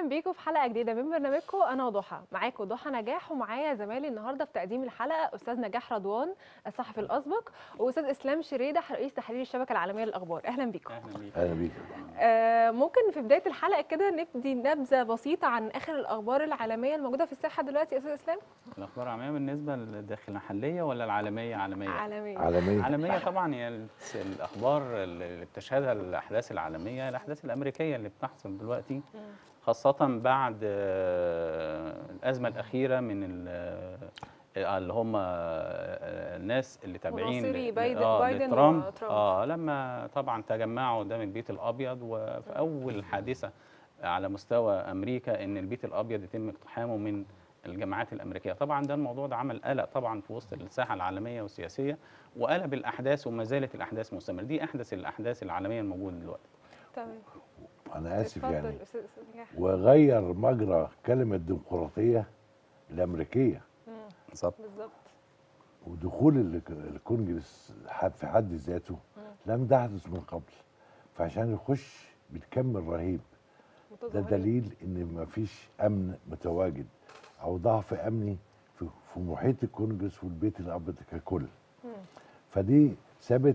اهلا بيكم في حلقه جديده من برنامجكم انا وضحى معاكم ضحى نجاح ومعايا زمايلي النهارده في تقديم الحلقه استاذ نجاح رضوان الصحفي الاسبق واستاذ اسلام شريده رئيس تحرير الشبكه العالميه للاخبار اهلا بيكم اهلا بيك اهلا بيك آه ممكن في بدايه الحلقه كده نبدي نبذه بسيطه عن اخر الاخبار العالميه الموجوده في الساحه دلوقتي يا استاذ اسلام الاخبار العالميه بالنسبه للداخل المحليه ولا العالميه عالميه عالميه عالمية عالميه طبعا هي ال- الاخبار اللي بتشهدها الاحداث العالميه الاحداث الامريكيه اللي بتحصل دلوقتي خاصه بعد آه، الازمه الاخيره من ال- آه، اللي هم آه، الناس اللي تابعين مناصري ل- بايدن- آه، بايدن لترامب وترامب. اه لما طبعا تجمعوا قدام البيت الابيض وفي اول حادثه على مستوى امريكا ان البيت الابيض يتم اقتحامه من الجامعات الامريكيه طبعا ده الموضوع ده عمل قلق طبعا في وسط الساحه العالميه والسياسيه وقلب الاحداث وما زالت الاحداث مستمره دي احدث الاحداث العالميه الموجوده دلوقتي تمام انا اسف اتفضل يعني استاذ أستاذ نجاح وغير مجرى كلمه ديمقراطيه الامريكيه مم، بالظبط بالظبط ودخول ال- الكونجرس ح- في حد ذاته لم تحدث من قبل فعشان يخش بالكم الرهيب ده متظاهرين. دليل ان مفيش امن متواجد او ضعف امني في في محيط الكونجرس والبيت الابيض ككل مم. فدي ثبت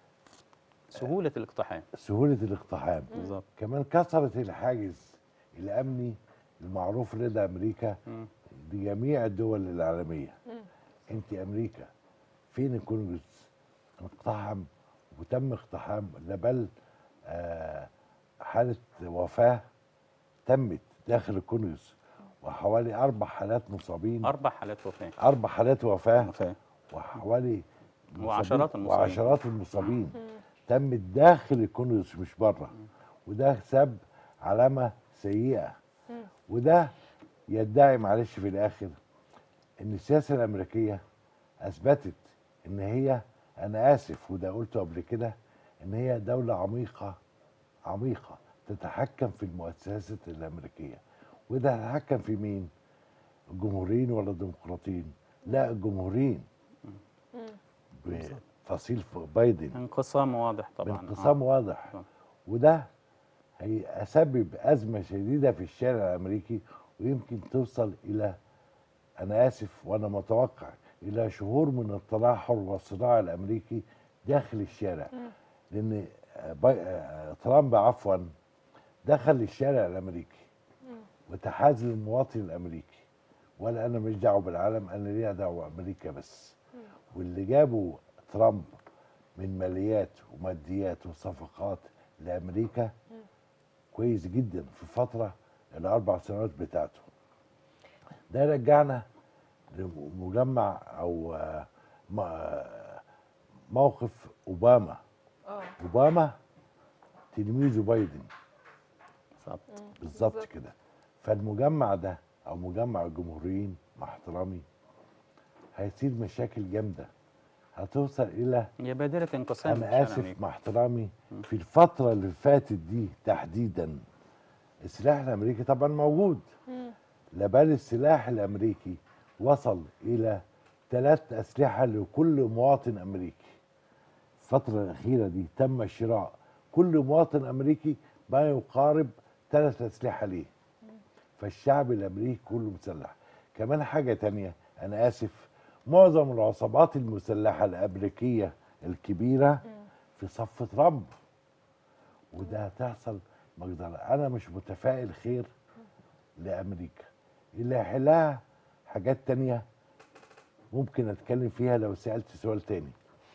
سهوله الاقتحام سهوله الاقتحام بالظبط كمان كسرت الحاجز الامني المعروف لدى امريكا مم. لجميع الدول العالميه مم. انت امريكا فين الكونجرس اقتحم وتم اقتحام ده بل آه حاله وفاه تمت داخل الكونجرس وحوالي اربع حالات مصابين اربع حالات وفاه اربع حالات وفاه وفاه وحوالي مصابين- وعشرات المصابين. وعشرات المصابين تمت داخل الكونجرس مش بره وده ساب علامه سيئه مم. وده يدعي معلش في الاخر ان السياسه الامريكيه اثبتت ان هي انا اسف وده قلته قبل كده ان هي دوله عميقه عميقه تتحكم في المؤسسات الامريكيه وده تتحكم في مين الجمهوريين ولا الديمقراطيين لا الجمهوريين مم. بفصيل بايدن انقسام واضح طبعا بانقسام واضح آه. وده هيسبب أزمة شديدة في الشارع الأمريكي ويمكن توصل إلى أنا آسف وأنا متوقع إلى شهور من التناحر والصراع الأمريكي داخل الشارع لأن باي- آه، ترامب عفوا دخل الشارع الأمريكي وتحاز للمواطن الأمريكي ولا أنا مش دعوة بالعالم أنا ليا دعوة أمريكا بس واللي جابوا ترامب من ماليات وماديات وصفقات لامريكا كويس جدا في فتره الاربع سنوات بتاعته ده رجعنا لمجمع او آه، م- آه، موقف اوباما اه اوباما تلميذه بايدن بالظبط بالظبط بالظبط. كده فالمجمع ده او مجمع الجمهوريين مع احترامي هيصير مشاكل جامده هتوصل الى هي بادره انقسام انا الشارع اسف الأمريكي. مع احترامي في الفتره اللي فاتت دي تحديدا السلاح الامريكي طبعا موجود مم. لا بال السلاح الامريكي وصل الى ثلاث اسلحه لكل مواطن امريكي الفتره الاخيره دي تم شراء كل مواطن امريكي ما يقارب ثلاث اسلحه ليه فالشعب الامريكي كله مسلح كمان حاجه تانية انا اسف معظم العصابات المسلحه الامريكيه الكبيره في صف ترامب وده هتحصل مقدار انا مش متفائل خير لامريكا اللي هيحلها حاجات تانية ممكن اتكلم فيها لو سالت سؤال تاني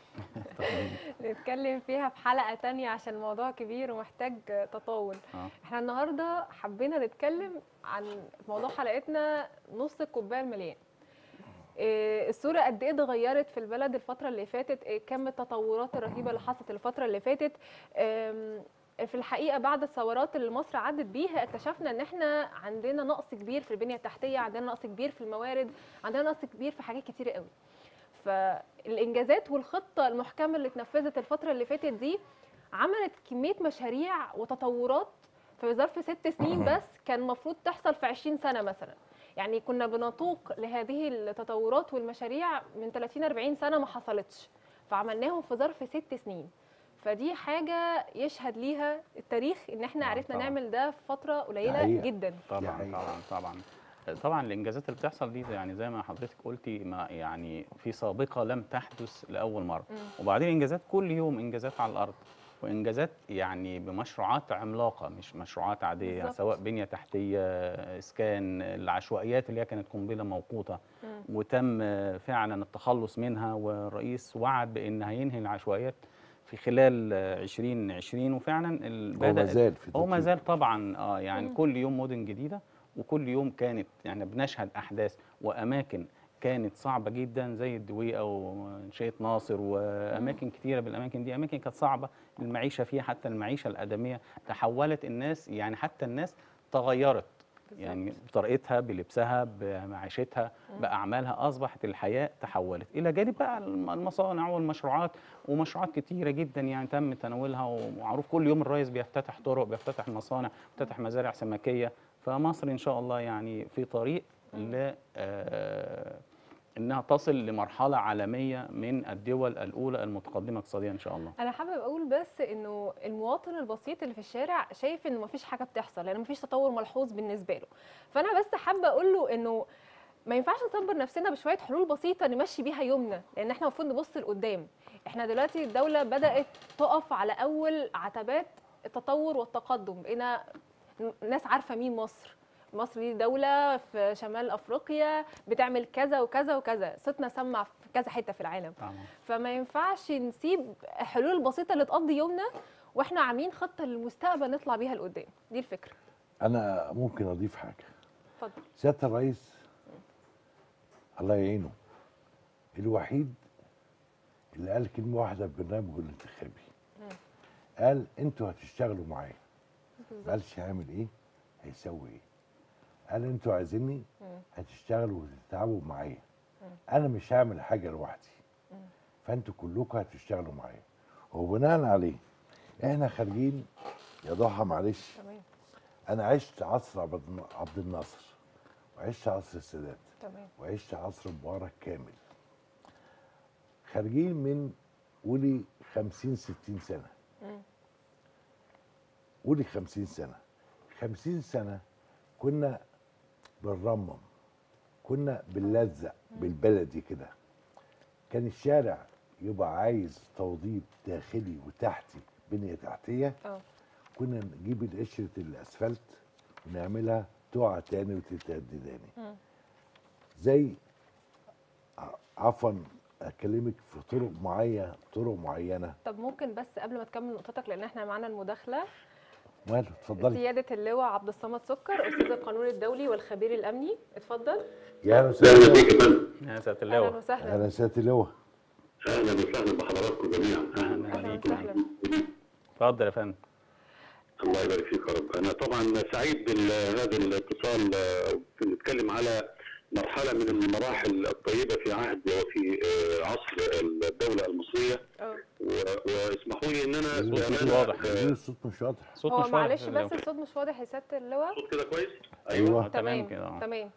نتكلم فيها في حلقة تانية عشان الموضوع كبير ومحتاج تطول آه. احنا النهاردة حبينا نتكلم عن موضوع حلقتنا نص الكوباية المليان إيه، الصورة قد ايه اتغيرت في البلد الفترة اللي فاتت إيه، كم التطورات الرهيبة اللي حصلت الفترة اللي فاتت أم، في الحقيقة بعد الثورات اللي مصر عدت بيها اكتشفنا ان احنا عندنا نقص كبير في البنية التحتية عندنا نقص كبير في الموارد عندنا نقص كبير في حاجات كتير قوي فالانجازات والخطه المحكمه اللي اتنفذت الفتره اللي فاتت دي عملت كميه مشاريع وتطورات في ظرف ست سنين بس كان المفروض تحصل في 20 سنه مثلا يعني كنا بنطوق لهذه التطورات والمشاريع من 30 40 سنه ما حصلتش فعملناهم في ظرف ست سنين فدي حاجه يشهد ليها التاريخ ان احنا آه، عرفنا طبعاً. نعمل ده في فتره قليله حقيقة. جدا طبعا حقيقة. طبعا طبعا طبعا الانجازات اللي بتحصل دي يعني زي ما حضرتك قلتي ما يعني في سابقه لم تحدث لاول مره مم. وبعدين انجازات كل يوم انجازات على الارض وانجازات يعني بمشروعات عملاقه مش مشروعات عاديه يعني بالظبط. سواء بنيه تحتيه اسكان العشوائيات اللي هي كانت قنبله موقوته مم. وتم فعلا التخلص منها والرئيس وعد بان هينهي العشوائيات في خلال 2020 وفعلا ال- هو بدأ ما زال في هو ما تطوير. زال طبعا اه يعني مم. كل يوم مدن جديده وكل يوم كانت يعني بنشهد احداث واماكن كانت صعبه جدا زي الدويقه ومنشيه ناصر واماكن كتيره بالاماكن دي اماكن كانت صعبه المعيشه فيها حتى المعيشه الادميه تحولت الناس يعني حتى الناس تغيرت يعني بطريقتها بلبسها بمعيشتها باعمالها اصبحت الحياه تحولت الى جانب بقى الم- المصانع والمشروعات ومشروعات كتيره جدا يعني تم تناولها ومعروف كل يوم الرئيس بيفتتح طرق بيفتتح مصانع بيفتتح مزارع سمكيه فمصر ان شاء الله يعني في طريق ل آه، انها تصل لمرحله عالميه من الدول الاولى المتقدمه اقتصاديا ان شاء الله انا حابب اقول بس انه المواطن البسيط اللي في الشارع شايف انه مفيش حاجه بتحصل لان مفيش تطور ملحوظ بالنسبه له فانا بس حابه اقول له انه ما ينفعش نصبر نفسنا بشويه حلول بسيطه نمشي بيها يومنا لان احنا المفروض نبص لقدام احنا دلوقتي الدوله بدات تقف على اول عتبات التطور والتقدم بقينا ناس عارفه مين مصر مصر دي دولة في شمال أفريقيا بتعمل كذا وكذا وكذا صوتنا سمع في كذا حتة في العالم طبعا فما ينفعش نسيب الحلول البسيطه اللي تقضي يومنا واحنا عاملين خطه للمستقبل نطلع بيها لقدام دي الفكره انا ممكن اضيف حاجه اتفضل سياده الرئيس الله يعينه الوحيد اللي قال كلمه واحده في برنامجه الانتخابي قال انتوا هتشتغلوا معايا ما قالش هيعمل ايه هيسوي ايه قال انتوا عايزيني هتشتغلوا وتتعبوا معايا انا مش هعمل حاجه لوحدي فانتوا كلكم هتشتغلوا معايا وبناء عليه احنا خارجين يا ضحى معلش تمام انا عشت عصر عبد عبد الناصر وعشت عصر السادات تمام وعشت عصر مبارك كامل خارجين من قولي 50 60 سنه مم. قولي 50 سنه 50 سنه كنا بنرمم كنا بنلزق بالبلدي كده كان الشارع يبقى عايز توضيب داخلي وتحتي بنيه تحتيه اه كنا نجيب قشره الاسفلت ونعملها تقع تاني وتتهدي تاني مم. زي ع- عفوا اكلمك في طرق معينه طرق معينه طب ممكن بس قبل ما تكمل نقطتك لان احنا معانا المداخله ماله اتفضلي سياده اللواء عبد الصمد سكر استاذ القانون الدولي والخبير الامني اتفضل يا اهلا اهلا وسهلا بيك يا فندم يا سياده اهلا اللواء وسهلا اهلا سياده اللواء اهلا وسهلا بحضراتكم جميعا اهلا اهلا بيك وسهلا اتفضل يا فندم الله يبارك فيك يا رب انا طبعا سعيد بهذا الاتصال آه، بنتكلم على مرحله من المراحل الطيبه في عهد وفي آه، عصر الدوله المصريه اه و- واسمحوا لي ان انا الصوت مش بأمانة، واضح. آه، ليه الصوت مش واضح صوت هو مش واضح معلش يا بس اللواء. الصوت مش واضح يا سياده اللواء صوت كده كويس ايوه آه، تمام كده آه. تمام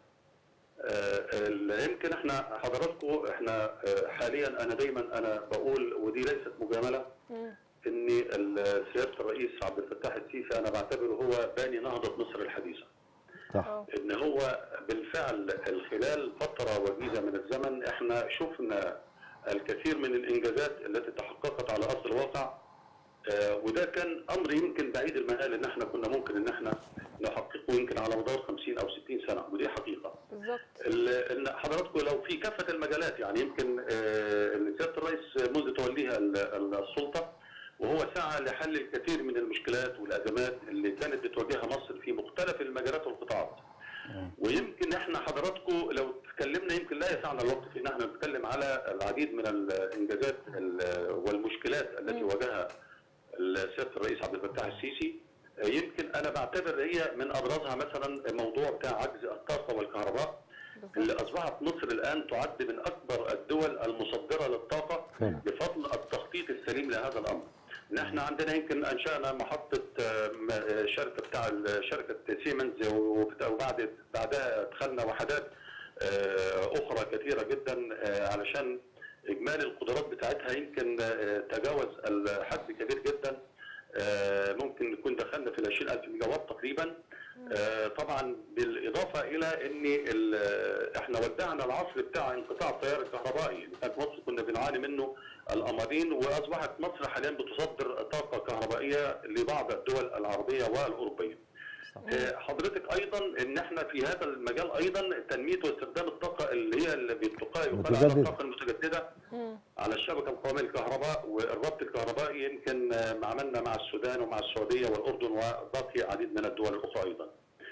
آه، ال- يمكن احنا حضراتكم احنا آه، حاليا انا دايما انا بقول ودي ليست مجامله مم. ان ال- سياده الرئيس عبد الفتاح السيسي انا بعتبره هو باني نهضه مصر الحديثه صح اه ان هو بالفعل خلال فتره وجيزه من الزمن احنا شفنا الكثير من الانجازات التي تحققت على ارض الواقع آه، وده كان امر يمكن بعيد المنال ان احنا كنا ممكن ان احنا نحققه يمكن على مدار 50 او 60 سنه ودي حقيقه. بالظبط ال- ان حضراتكم لو في كافه المجالات يعني يمكن آه، إن سياده الرئيس منذ توليها ال- ال- السلطه وهو سعى لحل الكثير من المشكلات والازمات اللي كانت بتواجهها مصر في مختلف المجالات والقطاعات. ويمكن احنا حضراتكم لو تكلمنا يمكن لا يسعنا الوقت في ان احنا نتكلم على العديد من الانجازات ال- والمشكلات التي واجهها سياده الرئيس عبد الفتاح السيسي يمكن انا بعتبر هي من ابرزها مثلا موضوع بتاع عجز الطاقه والكهرباء اللي بالظبط اصبحت مصر الان تعد من اكبر الدول المصدره للطاقه فعلا. بفضل التخطيط السليم لهذا الامر. نحن عندنا يمكن انشانا محطه آه، م- آه، شركه بتاع ال- شركه سيمنز وبت- وبعد بعدها دخلنا وحدات آه، اخرى كثيره جدا آه، علشان اجمالي القدرات بتاعتها يمكن آه، تجاوز الحد كبير جدا آه، ممكن نكون دخلنا في ال 20000 ميجا وات تقريبا آه، طبعا بالاضافه الى ان ال- احنا ودعنا العصر بتاع انقطاع التيار الكهربائي اللي كانت مصر كنا بنعاني منه القمرين واصبحت مصر حاليا بتصدر طاقه كهربائيه لبعض الدول العربيه والاوروبيه. آه، حضرتك ايضا ان احنا في هذا المجال ايضا تنميه واستخدام الطاقه اللي هي اللي بتقال يقال عليها متجددة. الطاقه المتجدده مم. على الشبكه القوميه للكهرباء والربط الكهربائي يمكن آه، عملنا مع السودان ومع السعوديه والاردن وباقي عديد من الدول الاخرى ايضا.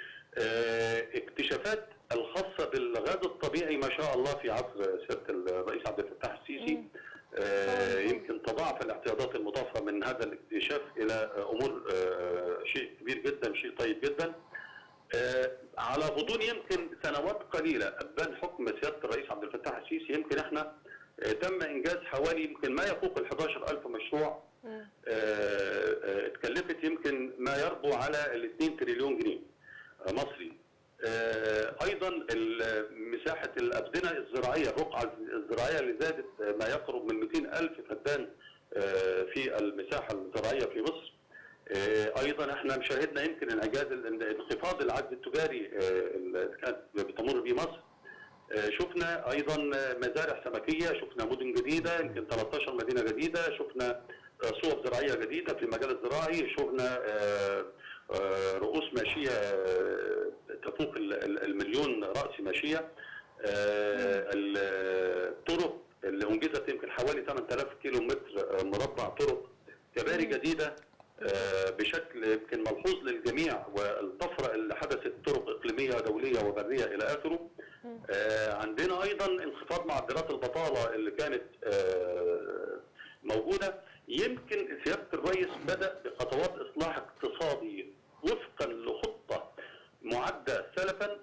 آه، اكتشافات الخاصه بالغاز الطبيعي ما شاء الله في عصر سياده الرئيس عبد الفتاح السيسي مم. آه، يمكن تضاعف الاحتياطات المضافه من هذا الاكتشاف الى آه، امور آه، شيء كبير جدا شيء طيب جدا آه، على غضون يمكن سنوات قليله ابان حكم سياده الرئيس عبد الفتاح السيسي يمكن احنا آه، تم انجاز حوالي يمكن ما يفوق ال 11000 مشروع مم. آه، آه، اتكلفت يمكن ما يربو على ال 2 تريليون جنيه آه، مصري آه، ايضا ال- مساحه الابدنه الزراعيه الرقعه الزراعيه اللي زادت آه، ما يقرب من 200 الف فدان آه، في المساحه الزراعيه في مصر آه، ايضا احنا شاهدنا يمكن انعجاز ال- انخفاض العجز التجاري آه، اللي كانت بتمر به مصر آه، شفنا ايضا مزارع سمكيه شفنا مدن جديده يمكن 13 مدينه جديده شفنا آه، صوب زراعيه جديده في المجال الزراعي شفنا آه، آه، رؤوس ماشيه آه، تفوق ال- ال- المليون راس ماشيه آه، ال- الطرق اللي انجزت يمكن حوالي 8000 كيلو متر آه، مربع طرق كباري جديده آه، بشكل يمكن ملحوظ للجميع والطفره اللي حدثت طرق اقليميه ودوليه وبريه الى اخره آه، عندنا ايضا انخفاض معدلات البطاله اللي كانت آه، موجوده يمكن سياده الرئيس بدا بخطوات اصلاح اقتصادي وفقا لخطه معده سلفا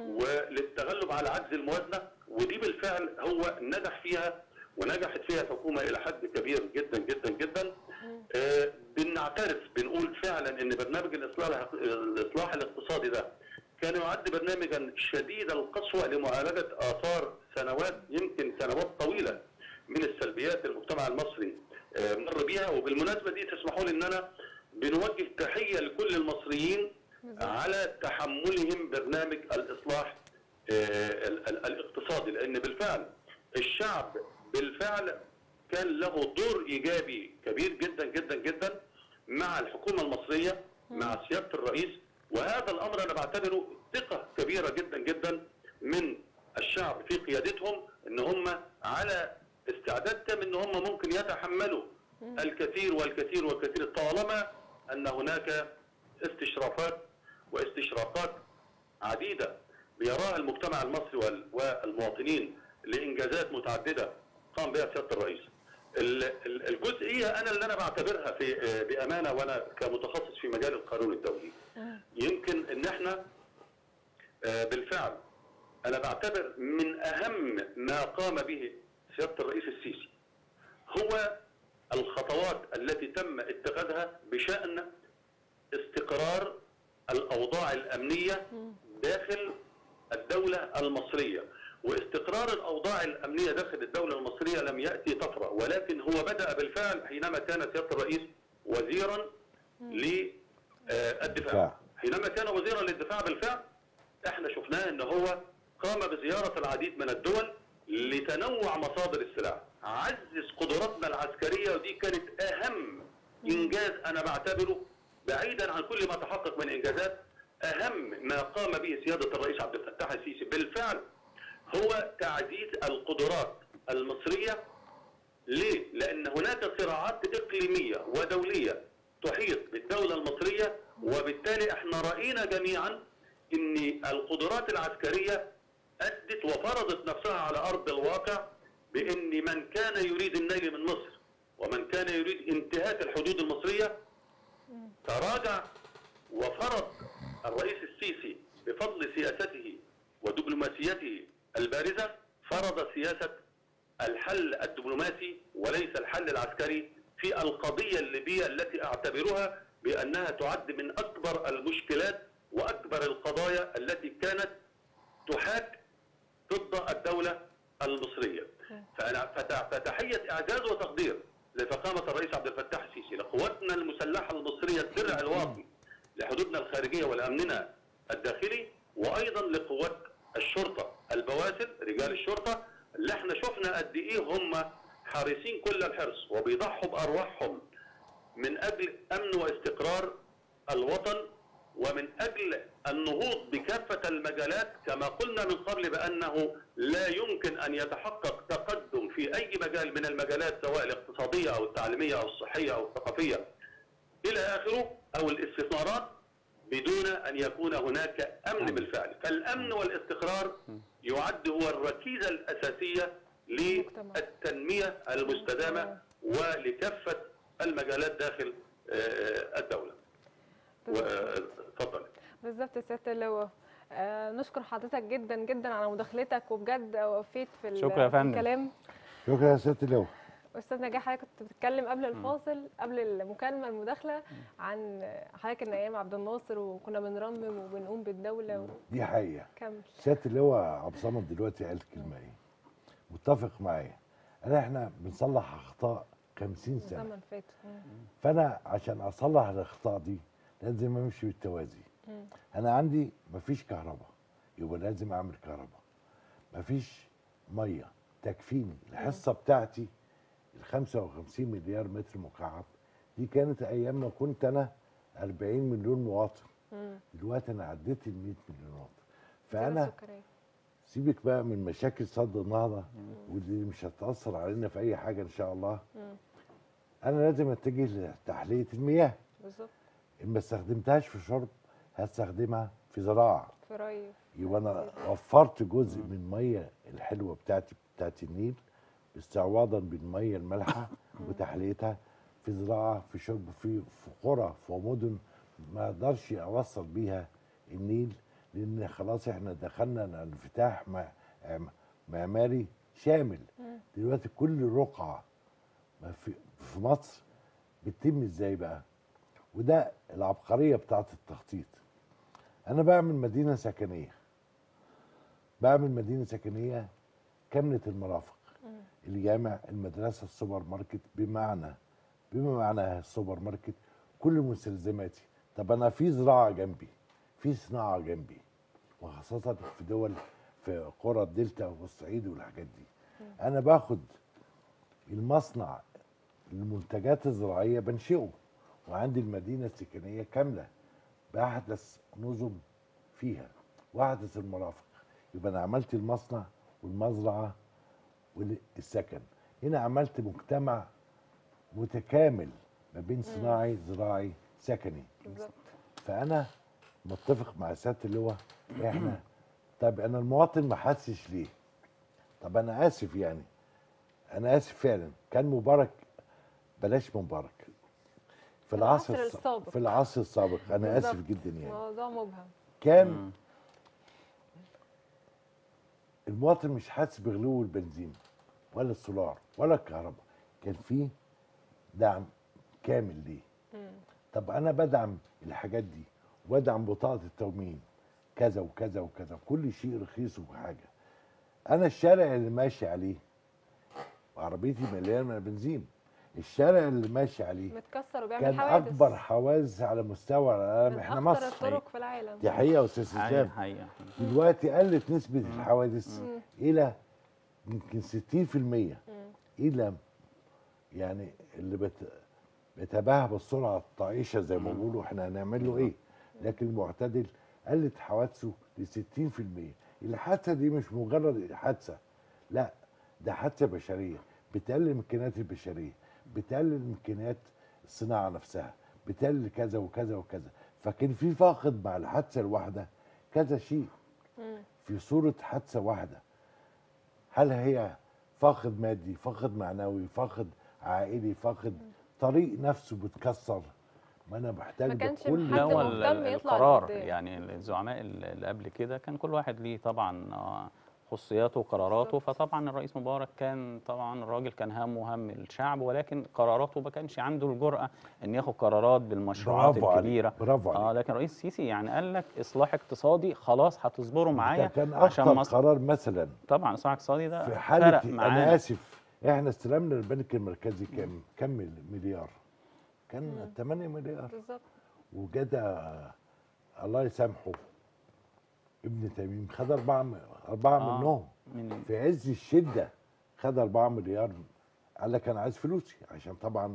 وللتغلب على عجز الموازنه ودي بالفعل هو نجح فيها ونجحت فيها الحكومه الى حد كبير جدا جدا جدا آه، بنعترف بنقول فعلا ان برنامج الاصلاح الاصلاح الاقتصادي ده كان يعد برنامجا شديد القسوه لمعالجه اثار سنوات يمكن سنوات طويله من السلبيات المجتمع المصري آه، مر بيها وبالمناسبه دي تسمحوا لي ان انا بنوجه تحيه لكل المصريين على تحملهم برنامج الاصلاح آه، ال- ال- الاقتصادي لان بالفعل الشعب بالفعل كان له دور ايجابي كبير جدا جدا جدا مع الحكومه المصريه مع سياده الرئيس وهذا الامر انا بعتبره ثقه كبيره جدا جدا من الشعب في قيادتهم ان هم على استعداد تام ان هم ممكن يتحملوا الكثير والكثير والكثير طالما ان هناك استشرافات واستشراقات عديده بيراها المجتمع المصري وال- والمواطنين لانجازات متعدده قام بها سياده الرئيس. ال- ال- الجزئيه انا اللي انا بعتبرها في آه، بامانه وانا كمتخصص في مجال القانون الدولي. يمكن ان احنا آه، بالفعل انا بعتبر من اهم ما قام به سياده الرئيس السيسي هو الخطوات التي تم اتخاذها بشان استقرار الاوضاع الامنيه داخل الدوله المصريه واستقرار الاوضاع الامنيه داخل الدوله المصريه لم ياتي طفره ولكن هو بدا بالفعل حينما كان سياده الرئيس وزيرا للدفاع دفاع. حينما كان وزيرا للدفاع بالفعل احنا شفناه ان هو قام بزياره العديد من الدول لتنوع مصادر السلاح عزز قدراتنا العسكريه ودي كانت اهم انجاز انا بعتبره بعيدا عن كل ما تحقق من انجازات اهم ما قام به سياده الرئيس عبد الفتاح السيسي بالفعل هو تعزيز القدرات المصريه ليه؟ لأن هناك صراعات إقليمية ودولية تحيط بالدولة المصرية وبالتالي احنا رأينا جميعا أن القدرات العسكرية أدت وفرضت نفسها على أرض الواقع بأن من كان يريد النيل من مصر ومن كان يريد انتهاك الحدود المصرية تراجع وفرض الرئيس السيسي بفضل سياسته ودبلوماسيته البارزة فرض سياسة الحل الدبلوماسي وليس الحل العسكري في القضية الليبية التي أعتبرها بأنها تعد من أكبر المشكلات وأكبر القضايا التي كانت تحاك ضد الدولة المصرية فأنا فت- فتحية إعجاز وتقدير لفخامة الرئيس عبد الفتاح السيسي لقواتنا المسلحة المصرية الدرع الواقي لحدودنا الخارجية ولأمننا الداخلي وأيضا لقوات الشرطة البواسل رجال الشرطة اللي احنا شفنا قد إيه هم حريصين كل الحرص وبيضحوا بأرواحهم من أجل أمن واستقرار الوطن ومن أجل النهوض بكافة المجالات كما قلنا من قبل بأنه لا يمكن أن يتحقق تقدم في أي مجال من المجالات سواء الاقتصادية أو التعليمية أو الصحية أو الثقافية إلى آخره أو الاستثمارات بدون أن يكون هناك أمن بالفعل فالأمن والاستقرار يعد هو الركيزة الأساسية للتنمية المستدامة ولكافة المجالات داخل آه، الدولة وتفضل بالظبط يا سياده اللواء آه نشكر حضرتك جدا جدا على مداخلتك وبجد وفيت في ال- شكرا يا في فندم. الكلام شكرا يا ست اللواء استاذ نجاح حضرتك كنت بتتكلم قبل الفاصل قبل المكالمه المداخله عن حضرتك ان ايام عبد الناصر وكنا بنرمم وبنقوم بالدوله دي حقيقه وكمل سياده اللواء عبد الصمد دلوقتي قال كلمه ايه متفق معايا انا احنا بنصلح اخطاء 50 سنه زمن فات مم. فانا عشان اصلح الاخطاء دي لازم امشي بالتوازي مم. انا عندي مفيش كهرباء يبقى لازم اعمل كهرباء مفيش ميه تكفيني الحصه بتاعتي ال 55 مليار متر مكعب دي كانت ايام ما كنت انا 40 مليون مواطن مم. دلوقتي انا عديت ال 100 مليون مواطن زيادة فانا سكرية. سيبك بقى من مشاكل صد النهضه واللي مش هتاثر علينا في اي حاجه ان شاء الله مم. انا لازم اتجه لتحليه المياه بالظبط ان ما استخدمتهاش في شرب هستخدمها في زراعه في ري يبقى انا وفرت جزء من الميه الحلوه بتاعتي بتاعت النيل استعواضا بالميه المالحه وتحليتها في زراعه في شرب في في قرى في مدن ما اقدرش اوصل بيها النيل لان خلاص احنا دخلنا على انفتاح مع- عم- معماري شامل دلوقتي كل رقعه ما في في مصر بتتم ازاي بقى وده العبقريه بتاعت التخطيط انا بعمل مدينه سكنيه بعمل مدينه سكنيه كامله المرافق الجامع المدرسه السوبر ماركت بمعنى بما معناها السوبر ماركت كل مستلزماتي طب انا في زراعه جنبي في صناعه جنبي وخاصه في دول في قرى الدلتا والصعيد والحاجات دي انا باخد المصنع المنتجات الزراعيه بنشئه وعندي المدينه السكنيه كامله باحدث نظم فيها واحدث المرافق يبقى انا عملت المصنع والمزرعه والسكن هنا عملت مجتمع متكامل ما بين صناعي زراعي سكني بالظبط فانا متفق مع سياده اللواء احنا طب انا المواطن ما حسش ليه طب انا اسف يعني انا اسف فعلا كان مبارك بلاش مبارك في العصر العصر الس- السابق. في العصر السابق انا اسف بالظبط. جدا يعني موضوع مبهم كان المواطن مش حاسس بغلو البنزين ولا السولار ولا الكهرباء كان فيه دعم كامل ليه مم. طب انا بدعم الحاجات دي وادعم بطاقه التومين كذا وكذا وكذا كل شيء رخيص وحاجه انا الشارع اللي ماشي عليه عربيتي مليانه بنزين الشارع اللي ماشي عليه متكسر وبيعمل كان حوادث اكبر حوادث على مستوى العالم من احنا اخطر مصر الطرق في العالم دي حقيقه يا استاذ حقيقة اسلام حقيقة دلوقتي قلت نسبة الحوادث إلى يمكن 60% مم. إلى يعني اللي بت بتباهى بالسرعة الطائشة زي ما بيقولوا احنا هنعمل له ايه لكن المعتدل قلت حوادثه ل 60% الحادثة دي مش مجرد حادثة لا ده حادثة بشرية بتقلل الإمكانيات البشرية بتقلل إمكانيات الصناعة نفسها بتقلل كذا وكذا وكذا فكان في فاقد مع الحادثة الواحدة كذا شيء مم. في صورة حادثة واحدة هل هي فاقد مادي فاقد معنوي فاقد عائلي فاقد طريق نفسه بتكسر ما انا محتاج ما ده كانش كل حد لا هو ال- مهتم ال- يطلع القرار لقدام. يعني الزعماء اللي قبل كده كان كل واحد ليه طبعا آه، خصوصياته وقراراته فطبعا الرئيس مبارك كان طبعا الراجل كان همه هم الشعب ولكن قراراته ما كانش عنده الجرأة ان ياخد قرارات بالمشروعات برافو عليك، الكبيرة برافو اه عليك لكن الرئيس السيسي يعني قال لك اصلاح اقتصادي خلاص هتصبروا معايا ده كان عشان اخطر مصر قرار مثلا طبعا اصلاح اقتصادي ده في حاله فرق انا معانا اسف احنا استلمنا البنك المركزي كام كام مليار كان 8 مليار بالظبط وجدى الله يسامحه ابن تميم خد أربعة م- أربعة آه. منهم من في عز الشدة خد أربعة مليار قال لك أنا عايز فلوسي عشان طبعا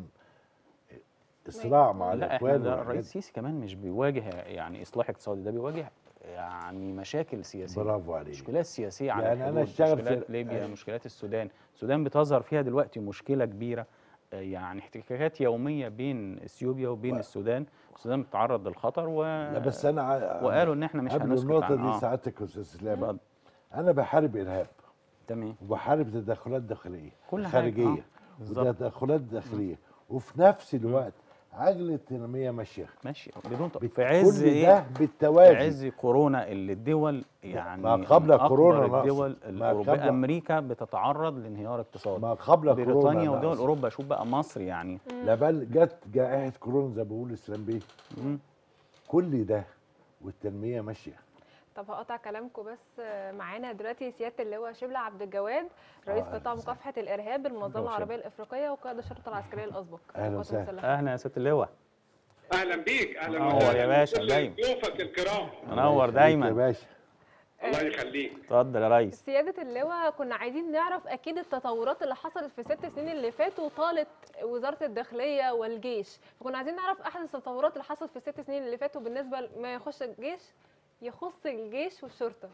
الصراع مع لا احنا الإخوان ده والحاجات الرئيس السيسي كمان مش بيواجه يعني اصلاح اقتصادي ده بيواجه يعني مشاكل سياسيه برافو عليك مشكلات سياسيه على يعني أنا الحدود أشتغل في- مشكلات ليبيا أيوة. مشكلات السودان السودان بتظهر فيها دلوقتي مشكله كبيره آه، يعني احتكاكات يوميه بين اثيوبيا وبين و- السودان السودان بتتعرض للخطر و... لا بس أنا ع- وقالوا ان احنا مش قبل هنسكت النقطة عن- دي آه. سعادتك يا أستاذ إسلام اتفضل. أنا بحارب إرهاب تمام وبحارب تدخلات داخلية كل حاجة، خارجية آه، بالظبط. وتدخلات داخلية وفي نفس الوقت عجلة التنمية ماشية ماشي بدون ط- بت- في عز كل ايه ده في بالتوازي عز كورونا اللي الدول يعني ما قبل من أكبر كورونا نقصد. الدول ما الاوروبيه قبل- امريكا بتتعرض لانهيار اقتصادي ما قبل كورونا بريطانيا ودول نقصد. اوروبا شوف بقى مصر يعني لا بل جت جائحة كورونا زي ما بيقول اسلام بيه مم. كل ده والتنمية ماشية طب هقطع كلامكم بس آه، معانا دلوقتي سياده اللواء شبل عبد الجواد رئيس أهلا قطاع وسهلا. مكافحه الارهاب بالمنظمه أهلا العربيه الافريقيه وقائد الشرطه العسكريه الاسبق أهلا القوات وسهلا. المسلحة. اهلا يا سياده اللواء اهلا بيك اهلا منور وسهلا يا باشا، بكل دايما. ضيوفك الكرام منور الله يخليك دايما. يا باشا الله يخليك اتفضل يا ريس سيادة اللواء كنا عايزين نعرف أكيد التطورات اللي حصلت في الست سنين اللي فاتوا طالت وزارة الداخلية والجيش فكنا عايزين نعرف أحدث التطورات اللي حصلت في الست سنين اللي فاتوا بالنسبة ما يخص الجيش يخص الجيش والشرطة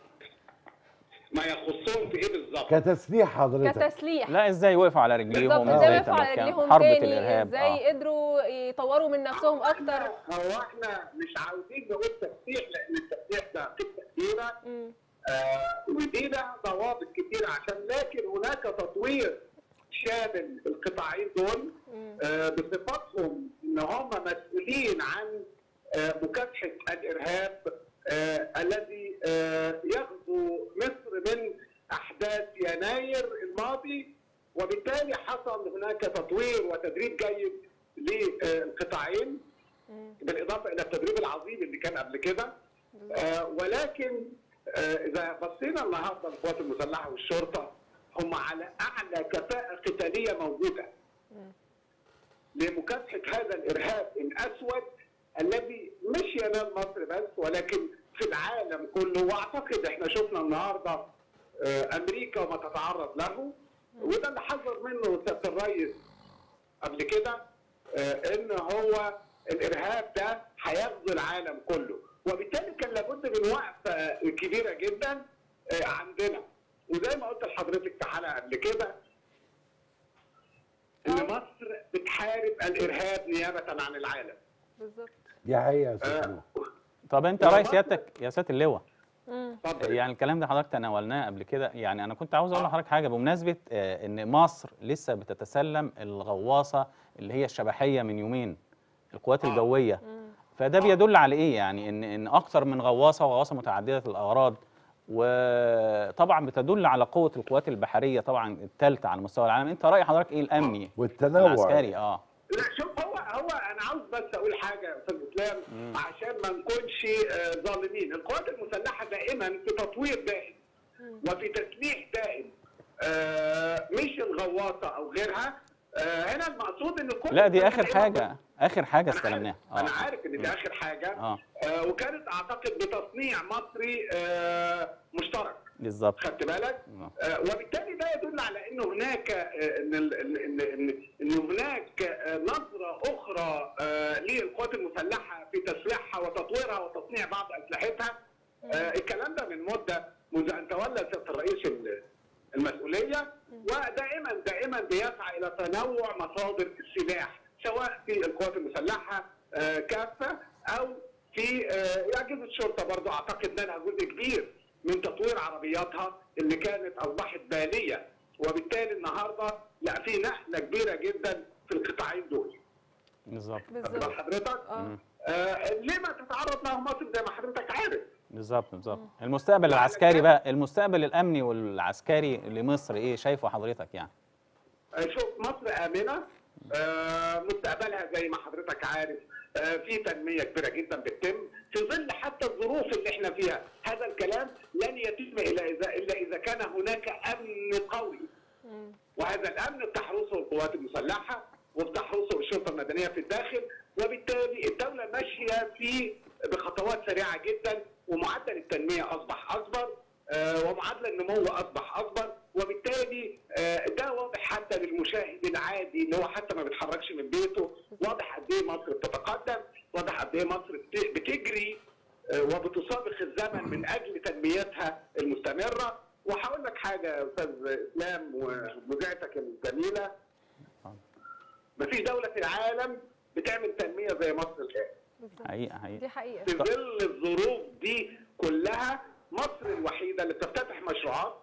ما يخصهم في ايه بالظبط كتسليح حضرتك كتسليح لا ازاي وقفوا على بالظبط رجليهم ازاي ازاي وقفوا على تمكنوا رجليهم حرب تاني الارهاب ازاي اه قدروا يطوروا من نفسهم أكتر هو احنا مش عاوزين نقول تفتيح لان التفتيح ده قصه كبيره مم. آه ودي لها ضوابط كتيره عشان لكن هناك تطوير شامل القطاعين دول مم. آه بصفتهم ان هم مسؤولين عن آه مكافحه الارهاب آه الذي آه يغزو مصر من احداث يناير الماضي وبالتالي حصل هناك تطوير وتدريب جيد للقطاعين مم. بالاضافه الى التدريب العظيم اللي كان قبل كده آه ولكن آه اذا بصينا النهارده القوات المسلحه والشرطه هم على اعلى كفاءه قتاليه موجوده مم. لمكافحه هذا الارهاب الاسود الذي مش ينال مصر بس ولكن في العالم كله واعتقد احنا شفنا النهارده آه، امريكا وما تتعرض له وده اللي حذر منه سياده الرئيس قبل كده آه، ان هو الارهاب ده هيغزو العالم كله وبالتالي كان لابد من وقفه كبيره جدا آه، عندنا وزي ما قلت لحضرتك في حلقه قبل كده ان آه. مصر بتحارب الارهاب نيابه عن العالم بالظبط دي حقيقة يا أستاذ آه، لؤي. طب انت يا لو ريس مصر- سيادتك يا سياده اللواء مم. اتفضل يعني الكلام ده حضرتك تناولناه قبل كده يعني انا كنت عاوز اقول لحضرتك حاجه بمناسبه آه، ان مصر لسه بتتسلم الغواصه اللي هي الشبحيه من يومين القوات آه. الجويه مم. فده بيدل على ايه يعني ان ان اكتر من غواصه وغواصه متعدده الاغراض وطبعا بتدل على قوه القوات البحريه طبعا الثالثه على مستوى العالم انت راي حضرتك ايه الامني والتنوع العسكري اه لا شوف هو هو انا عاوز بس اقول حاجه يا استاذ اسلام مم. عشان ما نكونش آه، ظالمين، القوات المسلحه دائما في تطوير دائم مم. وفي تسليح دائم آه، مش الغواصه او غيرها آه، هنا المقصود ان القوات لا دي اخر المسلحة حاجه اخر حاجه أنا عارف- استلمناها انا عارف ان دي اخر حاجه اه آه، وكانت اعتقد بتصنيع مصري آه، مشترك بالظبط خدت بالك؟ آه. آه، وبالتالي ده يدل على انه هناك آه، ان ال- ان ان ان إن هناك آه، نظره اخرى آه، للقوات المسلحه في تسليحها وتطويرها وتصنيع بعض اسلحتها آه، الكلام ده من مده منذ ان تولى سياده الرئيس ال- المسؤوليه ودائما دائما بيسعى الى تنوع مصادر السلاح سواء في القوات المسلحه آه، كافه او في آه، اجهزه الشرطه برضو اعتقد منها جزء كبير من تطوير عربياتها اللي كانت اصبحت باليه وبالتالي النهارده لا في نقله كبيره جدا في القطاعين دول بالظبط واخد بال بالظبط حضرتك اه آه ليه ما تتعرض لها مصر زي ما حضرتك عارف بالظبط بالظبط المستقبل وعلى العسكري كده- بقى المستقبل الامني والعسكري لمصر ايه شايفه حضرتك يعني شوف مصر آمنة آه، مستقبلها زي ما حضرتك عارف آه، في تنمية كبيرة جدا بتتم في ظل حتى الظروف اللي احنا فيها هذا الكلام لن يتم إلا إذا إلا إذا كان هناك أمن قوي مم. وهذا الأمن بتحرسه القوات المسلحة وبتحرسه الشرطة المدنية في الداخل وبالتالي الدولة ماشية في بخطوات سريعة جدا ومعدل التنمية أصبح أكبر آه، ومعدل النمو أصبح أكبر وبالتالي آه، ده واضح حتى للمشاهد العادي اللي هو حتى ما بيتحركش من بيته واضح قد ايه مصر بتتقدم واضح قد ايه مصر بت- بتجري آه، وبتسابق الزمن من اجل تنميتها المستمره وهقول لك حاجه يا استاذ اسلام ومذيعتك الجميله مفيش دوله في العالم بتعمل تنميه زي مصر الان بالظبط. حقيقه حقيقه دي حقيقه في ظل الظروف دي كلها مصر الوحيده اللي بتفتتح مشروعات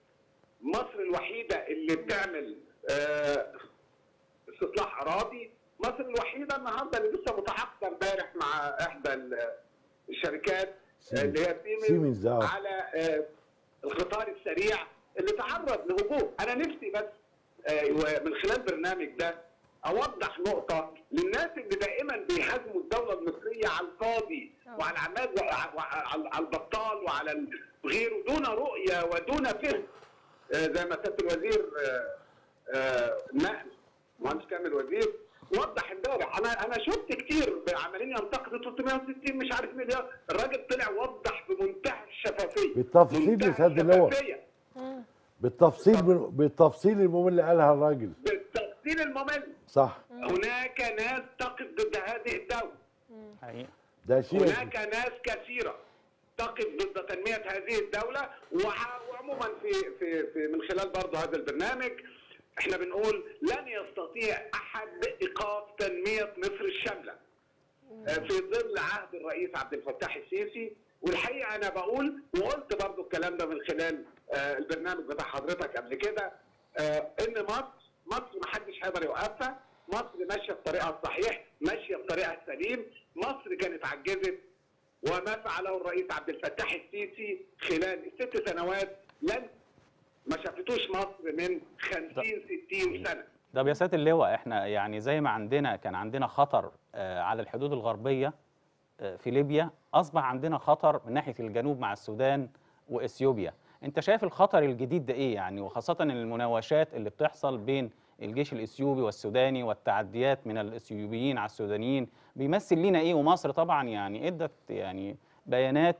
مصر الوحيده اللي بتعمل آه، استصلاح اراضي مصر الوحيده النهارده اللي لسه متعاقده امبارح مع احدى ال- الشركات سيمنز. اللي هي سيمنز سيمنز، آه. على آه، القطار السريع اللي تعرض لهجوم انا نفسي بس آه، من خلال برنامج ده اوضح نقطه للناس اللي دائما بيهاجموا الدوله المصريه على الفاضي آه. وعلى العماد وع- وع- على على البطال وعلى غيره دون رؤيه ودون فهم آه، زي ما سياده الوزير آه، آه، النقل مهندس كامل وزير وضح امبارح انا انا شفت كتير عمالين ينتقدوا 360 مش عارف مليار الراجل طلع وضح بمنتهى الشفافيه بالتفصيل منتهى يا سيادة اللواء. الشفافية. مم. بالتفصيل بالتفصيل المهم اللي قالها الراجل بالتفصيل الممل صح هناك ناس تقف ضد هذه الدوله حقيقه ده شيء هناك ناس كثيره تقف ضد تنميه هذه الدوله وع- وعموما في في في من خلال برضه هذا البرنامج احنا بنقول لن يستطيع احد ايقاف تنميه مصر الشامله آه، في ظل عهد الرئيس عبد الفتاح السيسي والحقيقه انا بقول وقلت برضو الكلام ده من خلال آه، البرنامج بتاع حضرتك قبل كده آه، ان مصر مصر ما حدش هيقدر يوقفها مصر ماشيه بطريقها الصحيح ماشيه بطريقها السليم مصر كانت عجزت وما فعله الرئيس عبد الفتاح السيسي خلال الست سنوات لن ما شافتوش مصر من 50 60 سنه طب يا سياده اللواء احنا يعني زي ما عندنا كان عندنا خطر آه، على الحدود الغربيه آه، في ليبيا اصبح عندنا خطر من ناحيه الجنوب مع السودان واثيوبيا انت شايف الخطر الجديد ده ايه يعني وخاصه المناوشات اللي بتحصل بين الجيش الاثيوبي والسوداني والتعديات من الاثيوبيين على السودانيين بيمثل لنا ايه ومصر طبعا يعني ادت يعني بيانات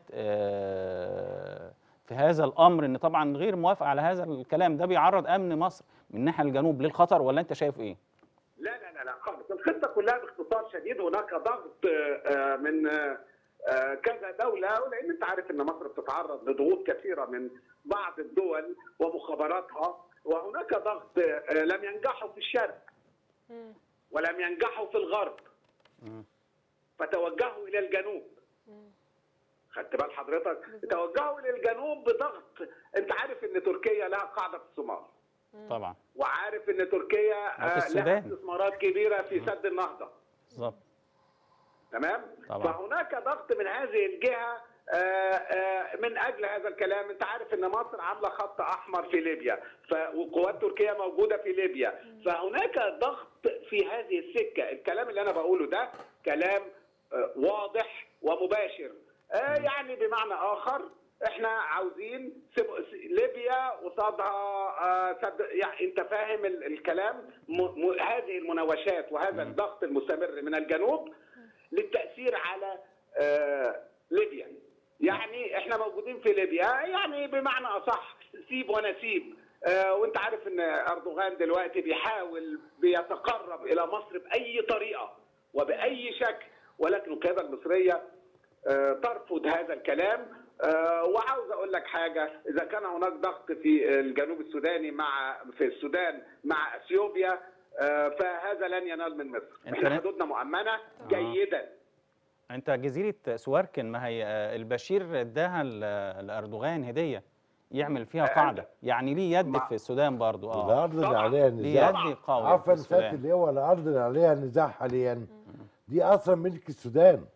آه، في هذا الامر ان طبعا غير موافقه على هذا الكلام ده بيعرض امن مصر من ناحيه الجنوب للخطر ولا انت شايف ايه؟ لا لا لا لا خالص الخطه كلها باختصار شديد هناك ضغط آه، آه، من آه، آه، كذا دوله ولان انت عارف ان مصر بتتعرض لضغوط كثيره من بعض الدول ومخابراتها وهناك ضغط آه، لم ينجحوا في الشرق مم. ولم ينجحوا في الغرب مم. فتوجهوا الى الجنوب مم. خدت بال حضرتك بالظبط. توجهوا الى الجنوب بضغط انت عارف ان تركيا لها قاعده في الصومال طبعا وعارف ان تركيا وفي آه، لها السودان. استثمارات كبيره في سد النهضه بالظبط تمام طبعا. فهناك ضغط من هذه الجهه آه، آه، من اجل هذا الكلام انت عارف ان مصر عامله خط احمر في ليبيا ف... وقوات تركيا موجوده في ليبيا فهناك ضغط في هذه السكه الكلام اللي انا بقوله ده كلام آه، واضح ومباشر آه، يعني بمعنى اخر احنا عاوزين سب- س- ليبيا قصادها آه، سد- يعني انت فاهم ال- الكلام م... م... هذه المناوشات وهذا الضغط المستمر من الجنوب للتاثير على آه، ليبيا يعني احنا موجودين في ليبيا يعني بمعنى اصح سيب ونسيب آه، وانت عارف ان اردوغان دلوقتي بيحاول بيتقرب الى مصر باي طريقه وباي شكل ولكن القياده المصريه آه، ترفض هذا الكلام آه، وعاوز اقول لك حاجه اذا كان هناك ضغط في الجنوب السوداني مع في السودان مع اثيوبيا آه، فهذا لن ينال من مصر أنت احنا ن- حدودنا مؤمنه جيدا انت جزيره سواركن ما هي آه، البشير اداها ل- لاردوغان هديه يعمل فيها آه، قاعده يعني ليه يد مع- في السودان برضو اه الارض اللي طبعاً. عليها ليه نزاع يد قوي عفوا في سياده السودان اللواء الارض اللي عليها نزاع حاليا دي اصلا ملك السودان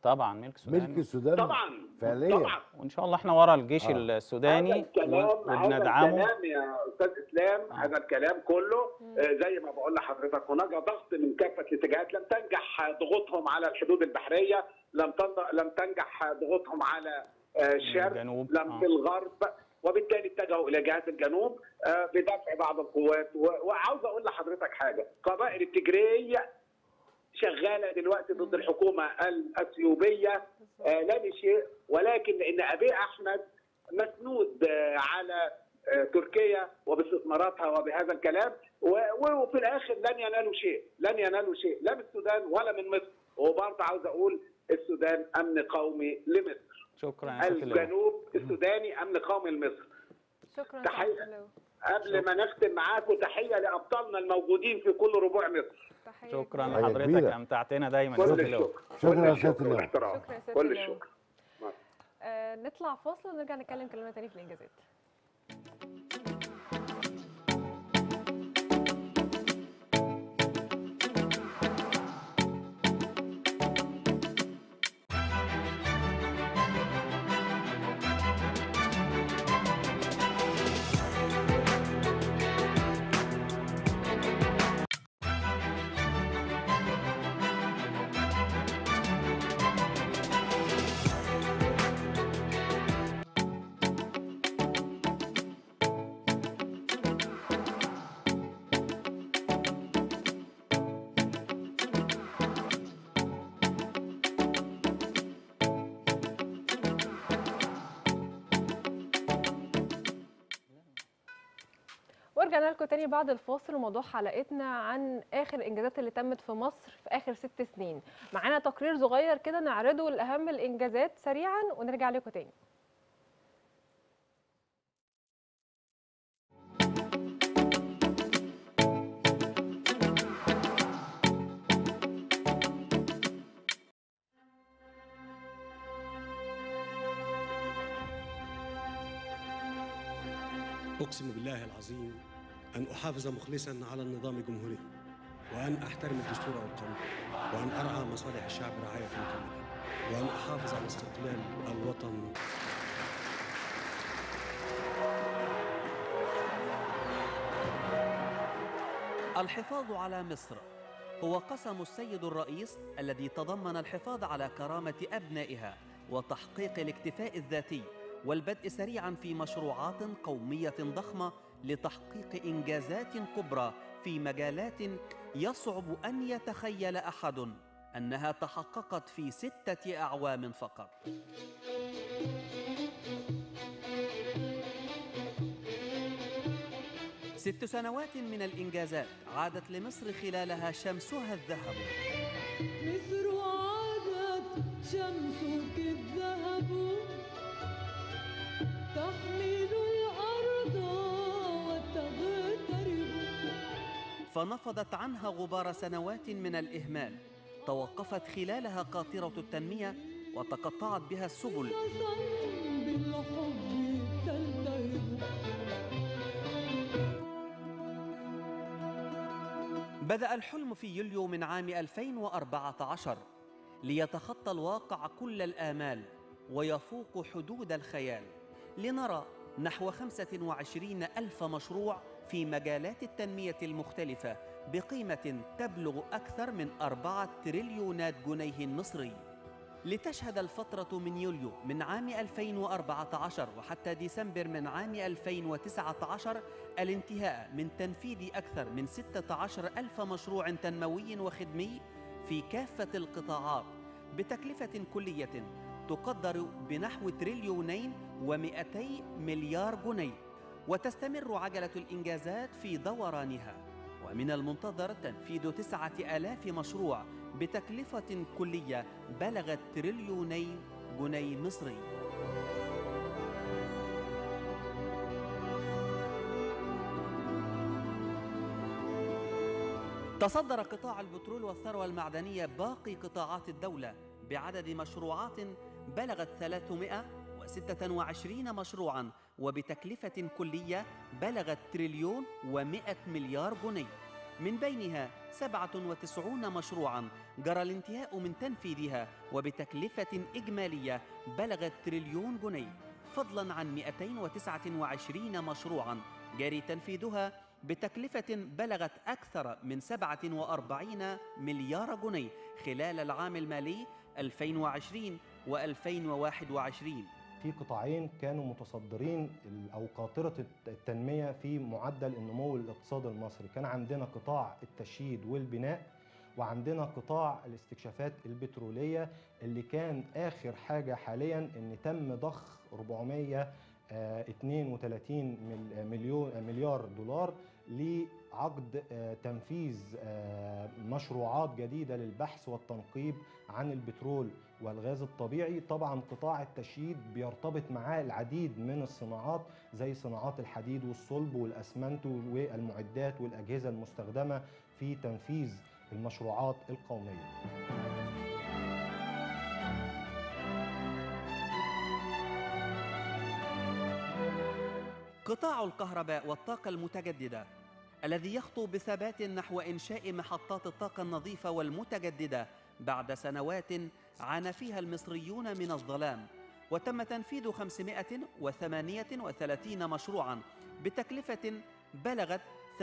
طبعا ملك سوداني ملك السودان طبعا فعليا طبعا وان شاء الله احنا ورا الجيش آه. هذا السوداني الكلام و- هذا وبندعمه الكلام يا استاذ اسلام آه. هذا الكلام كله آه، زي ما بقول لحضرتك هناك ضغط من كافه الاتجاهات لم تنجح ضغوطهم على الحدود البحريه لم تن- لم تنجح ضغوطهم على آه، الشرق الجنوب لم آه. في الغرب وبالتالي اتجهوا الى جهات الجنوب آه، بدفع بعض القوات و- وعاوز اقول لحضرتك حاجه قبائل التجري شغاله دلوقتي ضد الحكومه الاثيوبيه آه، لا لشيء ولكن لان ابي احمد مسنود آه، على آه، تركيا وباستثماراتها وبهذا الكلام و- وفي الاخر لن ينالوا شيء لن ينالوا شيء لا من السودان ولا من مصر وبرضه عاوز اقول السودان امن قومي لمصر شكرا يا سيادة اللواء. الجنوب السوداني امن قومي لمصر شكرا تحية. سيادة اللواء. قبل ما نختم معاكم تحيه لابطالنا الموجودين في كل ربوع مصر تحية شكرا كبيرة. حاجة لحضرتك كبيرة. امتعتنا دايما يا كل سيادة اللواء الشكر شكرا كل يا الشكر سيادة اللواء. والاحترام شكرا يا سيادة كل اللواء. الشكر آه نطلع فاصل ونرجع نتكلم كلمة تاني في الإنجازات ورجعنا لكم تاني بعد الفاصل وموضوع حلقتنا عن اخر الانجازات اللي تمت في مصر في اخر ست سنين معانا تقرير صغير كده نعرضه لاهم الانجازات سريعا ونرجع لكم تاني أقسم بالله العظيم أن أحافظ مخلصا على النظام الجمهوري وأن أحترم الدستور والقانون وأن أرعى مصالح الشعب رعاية كاملة وأن أحافظ على استقلال الوطن الحفاظ على مصر هو قسم السيد الرئيس الذي تضمن الحفاظ على كرامة أبنائها وتحقيق الاكتفاء الذاتي والبدء سريعا في مشروعات قومية ضخمة لتحقيق إنجازات كبرى في مجالات يصعب أن يتخيل أحد أنها تحققت في ستة أعوام فقط ست سنوات من الإنجازات عادت لمصر خلالها شمسها الذهب مصر عادت شمسك الذهب تحمل الأرض وتغترب فنفضت عنها غبار سنوات من الإهمال توقفت خلالها قاطرة التنمية وتقطعت بها السبل قسم بالحب تلتهب بدأ الحلم في يوليو من عام 2014 ليتخطى الواقع كل الآمال ويفوق حدود الخيال لنرى نحو 25 ألف مشروع في مجالات التنمية المختلفة بقيمة تبلغ أكثر من أربعة تريليونات جنيه مصري لتشهد الفترة من يوليو من عام 2014 وحتى ديسمبر من عام 2019 الانتهاء من تنفيذ أكثر من 16 ألف مشروع تنموي وخدمي في كافة القطاعات بتكلفة كلية تقدر بنحو تريليونين ومئتي مليار جنيه وتستمر عجلة الإنجازات في دورانها ومن المنتظر تنفيذ تسعة آلاف مشروع بتكلفة كلية بلغت تريليوني جنيه مصري تصدر قطاع البترول والثروة المعدنية باقي قطاعات الدولة بعدد مشروعات بلغت 326 مشروعا وبتكلفة كلية بلغت تريليون و100 مليار جنيه من بينها 97 مشروعا جرى الانتهاء من تنفيذها وبتكلفة إجمالية بلغت تريليون جنيه فضلا عن 229 مشروعا جاري تنفيذها بتكلفة بلغت أكثر من 47 مليار جنيه خلال العام المالي 2020 و2021 في قطاعين كانوا متصدرين ال- او قاطره الت- التنميه في معدل النمو الاقتصادي المصري كان عندنا قطاع التشييد والبناء وعندنا قطاع الاستكشافات البتروليه اللي كان اخر حاجه حاليا ان تم ضخ 432 مل- مليون مليار دولار لعقد آه، تنفيذ آه، مشروعات جديده للبحث والتنقيب عن البترول والغاز الطبيعي طبعا قطاع التشييد بيرتبط معاه العديد من الصناعات زي صناعات الحديد والصلب والاسمنت والمعدات والاجهزه المستخدمه في تنفيذ المشروعات القوميه قطاع الكهرباء والطاقة المتجددة الذي يخطو بثبات نحو إنشاء محطات الطاقة النظيفة والمتجددة بعد سنوات عانى فيها المصريون من الظلام وتم تنفيذ 538 مشروعا بتكلفة بلغت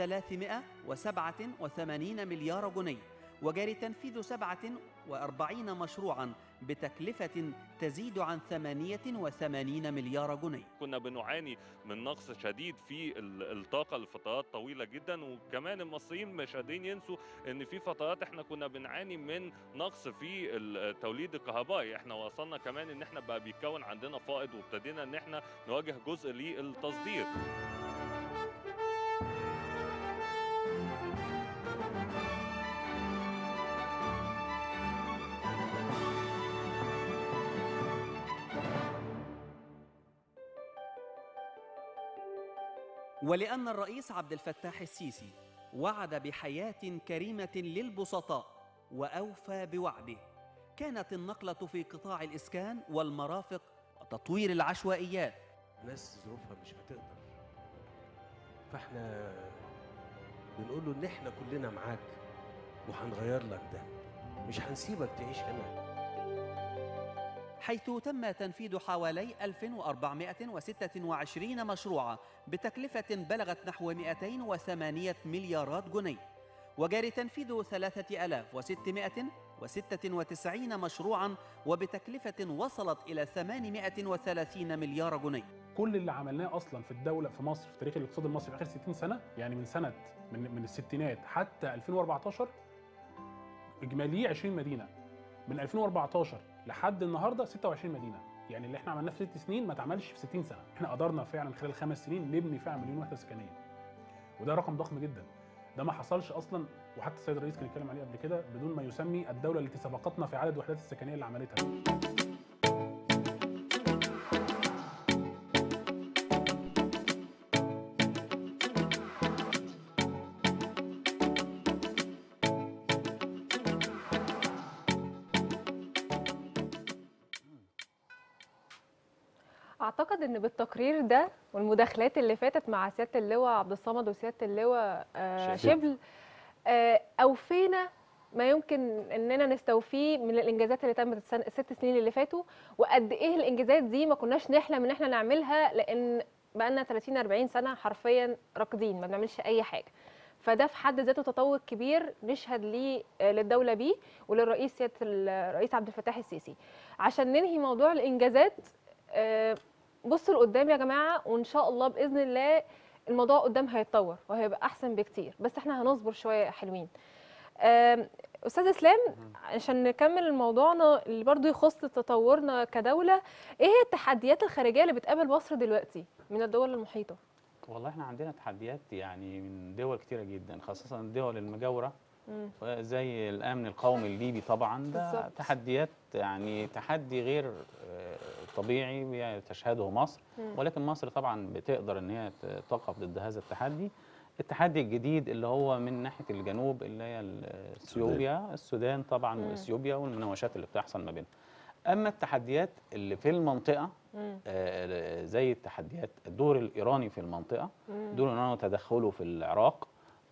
387 مليار جنيه وجاري تنفيذ 47 مشروعا بتكلفة تزيد عن 88 مليار جنيه كنا بنعاني من نقص شديد في ال- الطاقه لفترات طويله جدا وكمان المصريين مش قادرين ينسوا ان في فترات احنا كنا بنعاني من نقص في التوليد الكهربائي احنا وصلنا كمان ان احنا بقى بيتكون عندنا فائض وابتدينا ان احنا نواجه جزء للتصدير ولأن الرئيس عبد الفتاح السيسي وعد بحياة كريمة للبسطاء وأوفى بوعده كانت النقلة في قطاع الإسكان والمرافق وتطوير العشوائيات ناس ظروفها مش هتقدر فاحنا بنقول له ان احنا كلنا معاك وهنغير لك ده مش هنسيبك تعيش هنا حيث تم تنفيذ حوالي 1426 مشروعا بتكلفة بلغت نحو 208 مليارات جنيه وجاري تنفيذ 3696 مشروعا وبتكلفة وصلت إلى 830 مليار جنيه كل اللي عملناه اصلا في الدوله في مصر في تاريخ الاقتصاد المصري في اخر 60 سنه يعني من سنه من من الستينات حتى 2014 اجماليه 20 مدينه من 2014 لحد النهارده 26 مدينه يعني اللي احنا عملناه في ست سنين ما اتعملش في 60 سنه احنا قدرنا فعلا خلال خمس سنين نبني فعلا مليون وحده سكنيه وده رقم ضخم جدا ده ما حصلش اصلا وحتى السيد الرئيس كان يتكلم عليه قبل كده بدون ما يسمي الدوله التي سبقتنا في عدد الوحدات السكنيه اللي عملتها اعتقد ان بالتقرير ده والمداخلات اللي فاتت مع سياده اللواء عبد الصمد وسياده اللواء آه، شبل. شبل آه، اوفينا ما يمكن اننا نستوفيه من الانجازات اللي تمت السنة الست سنين اللي فاتوا وقد ايه الانجازات دي ما كناش نحلم ان احنا نعملها لان بقالنا 30 40 سنه حرفيا راكدين ما بنعملش اي حاجه فده في حد ذاته تطور كبير نشهد ليه آه، للدوله بيه وللرئيس سياده الرئيس عبد الفتاح السيسي عشان ننهي موضوع الانجازات آه، بصوا لقدام يا جماعه وان شاء الله باذن الله الموضوع قدام هيتطور وهيبقى احسن بكتير بس احنا هنصبر شويه حلوين آم، استاذ اسلام عشان نكمل موضوعنا اللي برضو يخص تطورنا كدوله ايه هي التحديات الخارجيه اللي بتقابل مصر دلوقتي من الدول المحيطه والله احنا عندنا تحديات يعني من دول كتيرة جدا خاصة الدول المجاورة مم. زي الامن القومي الليبي طبعا ده بالظبط. تحديات يعني تحدي غير آه، طبيعي تشهده مصر مم. ولكن مصر طبعا بتقدر ان هي ت- تقف ضد هذا التحدي التحدي الجديد اللي هو من ناحيه الجنوب اللي هي ال- اثيوبيا السودان طبعا مم. واثيوبيا والمناوشات اللي بتحصل ما بينهم اما التحديات اللي في المنطقه مم. آه، زي التحديات الدور الايراني في المنطقه مم. دور الايراني وتدخله في العراق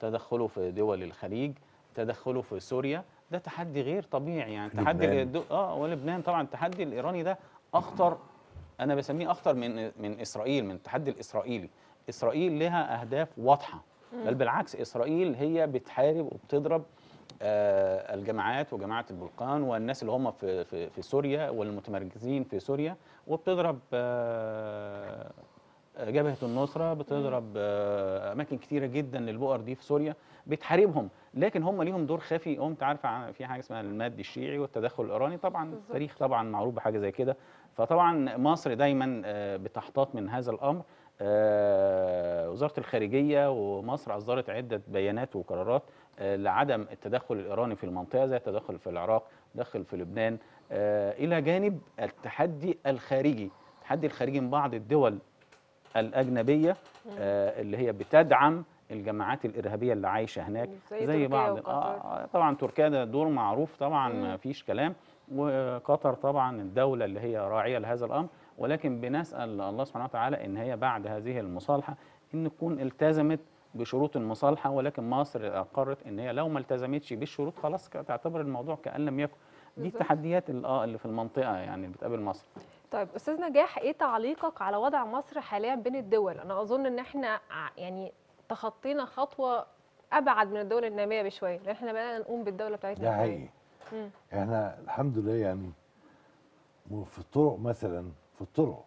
تدخله في دول الخليج تدخله في سوريا ده تحدي غير طبيعي يعني في تحدي لبنان. الدو- اه ولبنان طبعا التحدي الايراني ده اخطر انا بسميه اخطر من من اسرائيل من التحدي الاسرائيلي اسرائيل لها اهداف واضحه بل بالعكس اسرائيل هي بتحارب وبتضرب آه، الجماعات وجماعه البلقان والناس اللي هم في في, في سوريا والمتمركزين في سوريا وبتضرب آه، جبهه النصره بتضرب آه، اماكن كتيره جدا للبؤر دي في سوريا بتحاربهم لكن هم ليهم دور خفي قمت عارفه عن- في حاجه اسمها الماد الشيعي والتدخل الايراني طبعا بالظبط. التاريخ طبعا معروف بحاجه زي كده فطبعا مصر دايما آه، بتحتاط من هذا الامر آه، وزاره الخارجيه ومصر اصدرت عده بيانات وقرارات آه، لعدم التدخل الايراني في المنطقه زي التدخل في العراق التدخل في لبنان آه، الى جانب التحدي الخارجي التحدي الخارجي من بعض الدول الاجنبيه آه، اللي هي بتدعم الجماعات الارهابيه اللي عايشه هناك زي زي تركيا بعض وقطر. آه طبعا تركيا ده دور معروف طبعا مم. ما فيش كلام وقطر طبعا الدوله اللي هي راعيه لهذا الامر ولكن بنسال الله سبحانه وتعالى ان هي بعد هذه المصالحه ان تكون التزمت بشروط المصالحه ولكن مصر اقرت ان هي لو ما التزمتش بالشروط خلاص ك- تعتبر الموضوع كان لم يكن دي بالظبط. التحديات اللي آه اللي في المنطقه يعني اللي بتقابل مصر طيب استاذ نجاح ايه تعليقك على وضع مصر حاليا بين الدول انا اظن ان احنا ع- يعني تخطينا خطوه ابعد من الدول الناميه بشويه لان احنا بقينا نقوم بالدوله بتاعتنا ده إزاي. حقيقي مم. احنا الحمد لله يعني م- في الطرق مثلا في الطرق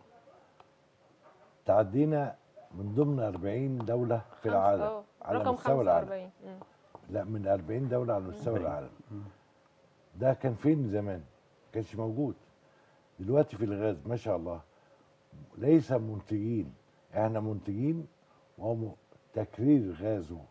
تعدينا من ضمن 40 دولة في خمس- العالم آه، على رقم مستوى العالم 45 مم. لا من 40 دولة على مستوى العالم ده كان فين زمان؟ ما كانش موجود دلوقتي في الغاز ما شاء الله ليس منتجين احنا منتجين وتكرير غاز و-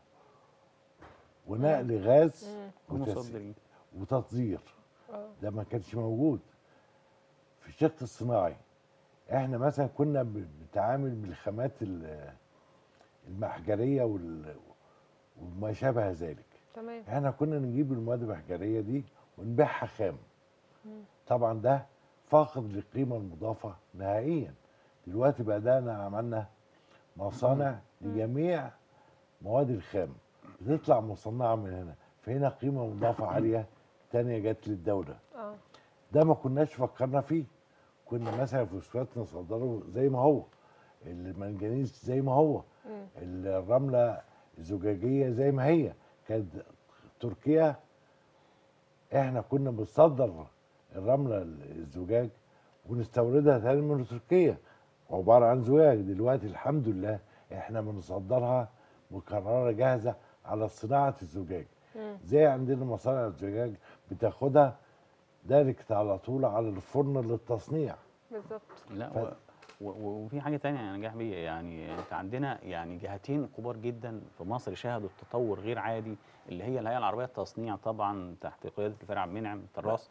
ونقل غاز مم. وتس- ومصدرين وتصدير آه. ده ما كانش موجود في الشق الصناعي احنا مثلا كنا ب- بنتعامل بالخامات ال- المحجريه وال- وما شابه ذلك تمام احنا كنا نجيب المواد المحجريه دي ونبيعها خام مم. طبعا ده فاقد للقيمه المضافه نهائيا دلوقتي بدانا عملنا مصانع لجميع مواد الخام بتطلع مصنعه من هنا فهنا قيمه مضافه عاليه تانية جت للدوله اه ده ما كناش فكرنا فيه كنا مثلا فوسفات نصدره زي ما هو المنجنيز زي ما هو مم. الرمله الزجاجيه زي ما هي كانت تركيا احنا كنا بنصدر الرمله الزجاج ونستوردها تاني من تركيا عباره عن زجاج دلوقتي الحمد لله احنا بنصدرها مكرره جاهزه على صناعه الزجاج مم. زي عندنا مصانع الزجاج بتاخدها دايركت على طول على الفرن للتصنيع بالظبط لا ف- و... و... وفي حاجه تانية يا نجاح بيه يعني انت عندنا يعني جهتين كبار جدا في مصر شهدوا التطور غير عادي اللي هي الهيئه العربيه للتصنيع طبعا تحت قياده الفرع عبد المنعم طراس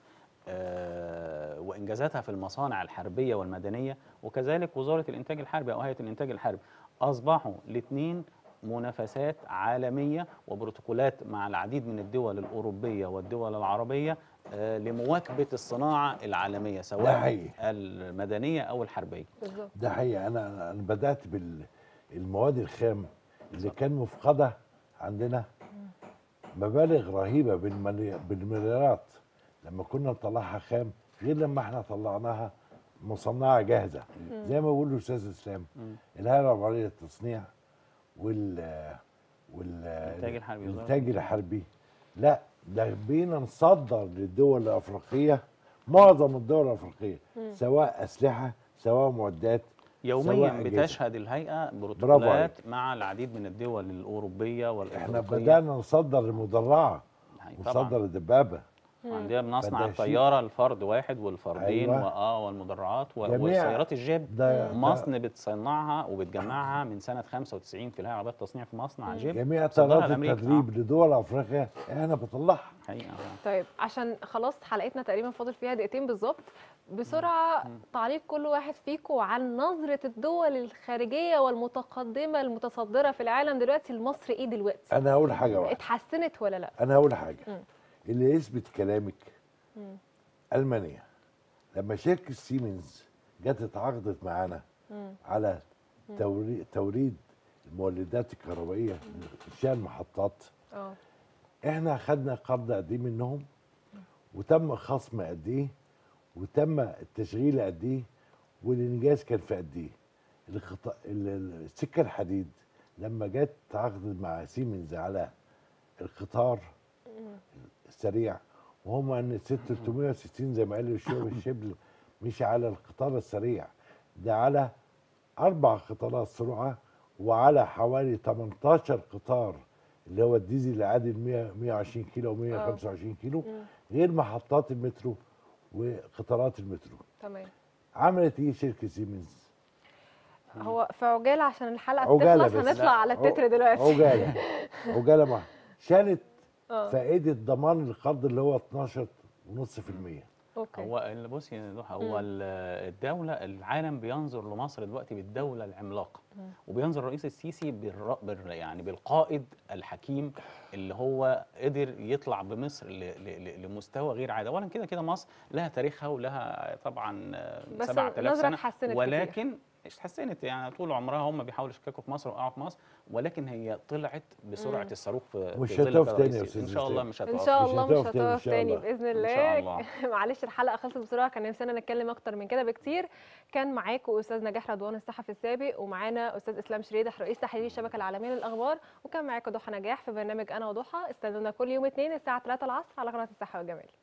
آه وانجازاتها في المصانع الحربيه والمدنيه وكذلك وزاره الانتاج الحربي او هيئه الانتاج الحربي اصبحوا الاثنين منافسات عالميه وبروتوكولات مع العديد من الدول الاوروبيه والدول العربيه آه، لمواكبه الصناعه العالميه ده سواء حقيقي. المدنيه او الحربيه بالظبط ده حقيقي انا انا بدات بالمواد الخام اللي كان مفقده عندنا مبالغ رهيبه بالملي- بالمليارات لما كنا نطلعها خام غير لما احنا طلعناها مصنعه جاهزه زي ما بيقول الاستاذ اسلام مم. الهيئه العربيه للتصنيع وال وال الإنتاج الحربي، وزارة الانتاج الحربي لا ده بينا نصدر للدول الافريقيه معظم الدول الافريقيه مم. سواء اسلحه سواء معدات يوميا سواء أجهزة. بتشهد الهيئه برافو بروتوكولات مع العديد من الدول الاوروبيه احنا والافريقيه بدانا نصدر المدرعه يعني طبعا ونصدر الدبابه عندنا بنصنع فده شيء- الطياره الفرد واحد والفردين أيوة. واه والمدرعات و- جميع- والسيارات الجيب ده ده مصر بتصنعها وبتجمعها من سنه 95 في الهيئه العربيه للتصنيع في مصنع جيب جميع تصدرها طيارات لأمريكا. التدريب لدول افريقيا احنا بنطلعها حقيقه آه. طيب عشان خلاص حلقتنا تقريبا فاضل فيها دقيقتين بالظبط بسرعه تعليق كل واحد فيكم عن نظره الدول الخارجيه والمتقدمه المتصدره في العالم دلوقتي لمصر ايه دلوقتي انا هقول حاجه واحده اتحسنت ولا لا انا هقول حاجه مم. اللي يثبت كلامك مم. المانيا لما شركه سيمنز جت اتعاقدت معانا مم. على توريد توريد المولدات الكهربائيه انشاء المحطات اه احنا خدنا قرض قد ايه منهم وتم خصم قد ايه وتم التشغيل قد ايه والانجاز كان في قد ايه الخط... ال- ال- السكه الحديد لما جت تعاقدت مع سيمنز على القطار السريع وهم ان 360 زي ما قال الشبل الشبل مش على القطار السريع ده على اربع قطارات سرعه وعلى حوالي 18 قطار اللي هو الديزل العادي 100 120 كيلو و125 كيلو مم. غير محطات المترو وقطارات المترو تمام عملت ايه شركه سيمنز هو في عجاله عشان الحلقه عجالة بتخلص بس. هنطلع على التتر دلوقتي عجاله عجاله مع شالت اه فائده ضمان القرض اللي هو 12.5% اوكي هو ال- بصي يا ضحى مم. هو ال- الدوله العالم بينظر لمصر دلوقتي بالدوله العملاقه مم. وبينظر الرئيس السيسي بالر... بال... يعني بالقائد الحكيم اللي هو قدر يطلع بمصر ل... ل... ل- لمستوى غير عادي اولا كده كده مصر لها تاريخها ولها طبعا آه، بس 7000 النظرة سنه اتحسنت كتير. ولكن اتحسنت يعني طول عمرها هم بيحاولوا يشككوا في مصر وقعوا في مصر ولكن هي طلعت بسرعه مم. الصاروخ في مش في ظل هتقف قرار تاني يا السيسي. ان أستاذ شاء الله إسلام. مش ان هتقف شاء مش الله مش هتقف تاني إن هتقف شاء تاني الله. باذن إن الله شاء الله. معلش الحلقه خلصت بسرعه كان نفسنا نتكلم اكتر من كده بكتير كان معاكم استاذ نجاح رضوان الصحفي السابق ومعانا استاذ اسلام شريدح رئيس تحرير الشبكه العالميه للاخبار وكان معاكم ضحى نجاح في برنامج انا وضحى استنونا كل يوم اثنين الساعه 3 العصر على قناه الصحه والجمال